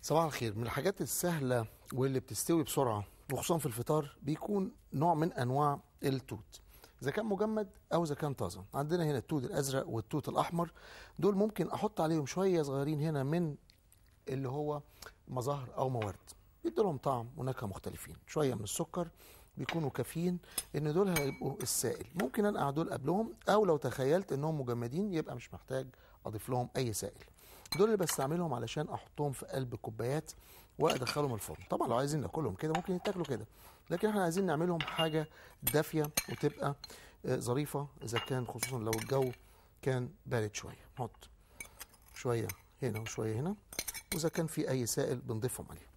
صباح الخير من الحاجات السهلة واللي بتستوي بسرعة وخصوصا في الفطار بيكون نوع من أنواع التوت إذا كان مجمد أو إذا كان طازة عندنا هنا التوت الأزرق والتوت الأحمر دول ممكن أحط عليهم شوية صغيرين هنا من اللي هو مظاهر أو موارد بيدوا لهم طعم ونكهة مختلفين شوية من السكر بيكونوا كافيين ان دول هيبقوا السائل ممكن انقع دول قبلهم او لو تخيلت انهم مجمدين يبقى مش محتاج اضيف لهم اي سائل دول اللي بستعملهم علشان احطهم في قلب كوبايات وادخلهم الفرن طبعا لو عايزين ناكلهم كده ممكن يتاكلوا كده لكن احنا عايزين نعملهم حاجه دافيه وتبقى آه، ظريفه اذا كان خصوصا لو الجو كان بارد شويه نحط شويه هنا وشويه هنا واذا كان في اي سائل بنضيفهم عليه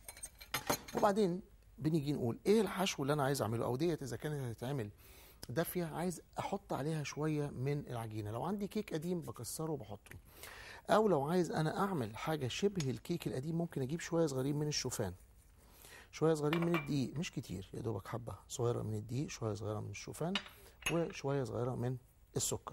وبعدين بنيجي نقول ايه الحشو اللي انا عايز اعمله او ديت اذا كانت هتتعمل دافيه عايز احط عليها شويه من العجينه لو عندي كيك قديم بكسره وبحطه او لو عايز انا اعمل حاجه شبه الكيك القديم ممكن اجيب شويه صغيرين من الشوفان شويه صغيرين من الدقيق مش كتير يا دوبك حبه صغيره من الدقيق شويه صغيره من الشوفان وشويه صغيره من السكر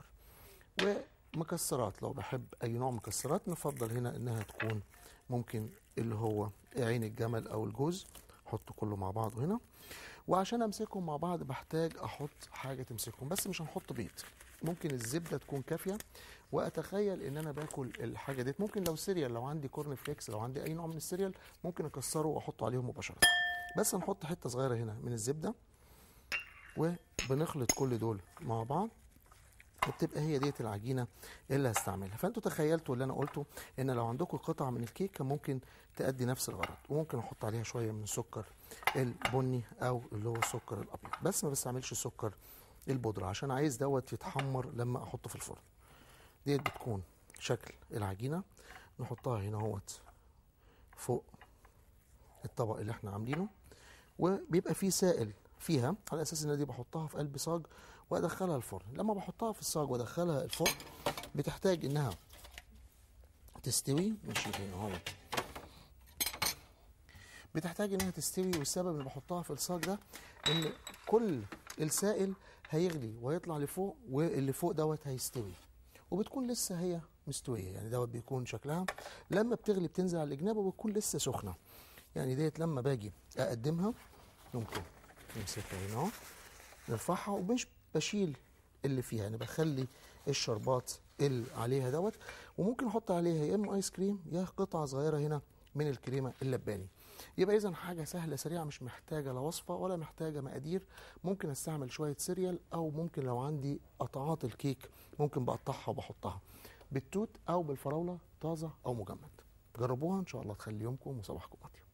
ومكسرات لو بحب اي نوع مكسرات نفضل هنا انها تكون ممكن اللي هو عين الجمل او الجوز احط كله مع بعضه هنا وعشان امسكهم مع بعض بحتاج احط حاجه تمسكهم بس مش هنحط بيض ممكن الزبده تكون كافيه واتخيل ان انا باكل الحاجه ديت ممكن لو سيريال لو عندي كورن فليكس لو عندي اي نوع من السيريال ممكن اكسره واحطه عليهم مباشره بس هنحط حته صغيره هنا من الزبده وبنخلط كل دول مع بعض وبتبقى هي ديت العجينه اللي هستعملها فانتوا تخيلتوا اللي انا قلته ان لو عندكم قطع من الكيك كان ممكن تأدي نفس الغرض وممكن احط عليها شويه من السكر البني او اللي هو السكر الابيض بس ما بستعملش سكر البودره عشان عايز دوت يتحمر لما احطه في الفرن ديت بتكون شكل العجينه نحطها هنا اهوت فوق الطبق اللي احنا عاملينه وبيبقى فيه سائل فيها على اساس ان دي بحطها في قلب صاج وادخلها الفرن لما بحطها في الصاج وادخلها الفرن بتحتاج انها تستوي ماشي هنا اهو بتحتاج انها تستوي والسبب اللي بحطها في الصاج ده ان كل السائل هيغلي ويطلع لفوق واللي فوق دوت هيستوي وبتكون لسه هي مستويه يعني دوت بيكون شكلها لما بتغلي بتنزل على الجناب وبتكون لسه سخنه يعني ديت لما باجي اقدمها ممكن نمسكها هنا اهو نرفعها ومش بشيل اللي فيها يعني بخلي الشربات اللي عليها دوت وممكن احط عليها يا اما ايس كريم يا قطعه صغيره هنا من الكريمه اللباني يبقى اذا حاجه سهله سريعه مش محتاجه لا وصفه ولا محتاجه مقادير ممكن استعمل شويه سيريال او ممكن لو عندي قطعات الكيك ممكن بقطعها وبحطها بالتوت او بالفراوله طازه او مجمد جربوها ان شاء الله تخلي يومكم وصباحكم اطيب